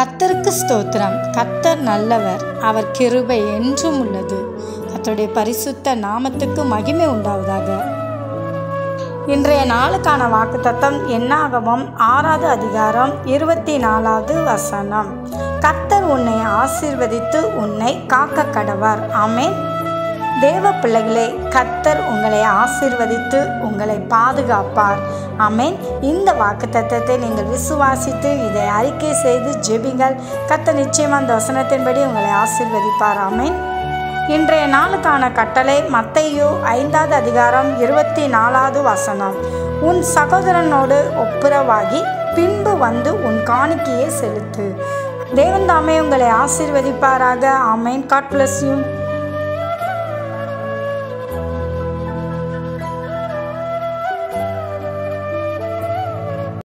கத்தருக்கு ஸ்தோத்திரம் கத்தர் நல்லவர் அவர் கிருபை என்றும் உள்ளது கத்தருடைய பரிசுத்த நாமத்துக்கு மகிமை உண்டாவதாக இன்றைய நாளுக்கான வாக்குத்தத்தம் என்னாகமம் ஆறாவது அதிகாரம் இருபத்தி நாலாவது வசனம் கத்தர் உன்னை ஆசீர்வதித்து உன்னை காக்க கடவார் ஆமென் தேவ பிள்ளைகளே கத்தர் உங்களை ஆசீர்வதித்து உங்களை பாதுகாப்பார் ஆமென் இந்த வாக்குத்தத்தத்தை நீங்கள் விசுவாசித்து இதை அறிக்கை செய்து ஜெபிங்கள் கத்தர் நிச்சயமாக அந்த வசனத்தின்படி உங்களை ஆசீர்வதிப்பார் ஆமென் இன்றைய நாளுக்கான கட்டளை மத்தையோ ஐந்தாவது அதிகாரம் இருபத்தி நாலாவது வசனம் உன் சகோதரனோடு ஒப்புரவாகி பின்பு வந்து உன் காணிக்கையை செலுத்து தேவன் தாமே உங்களை ஆசீர்வதிப்பாராக ஆமேன் காட் பிளஸ் யூ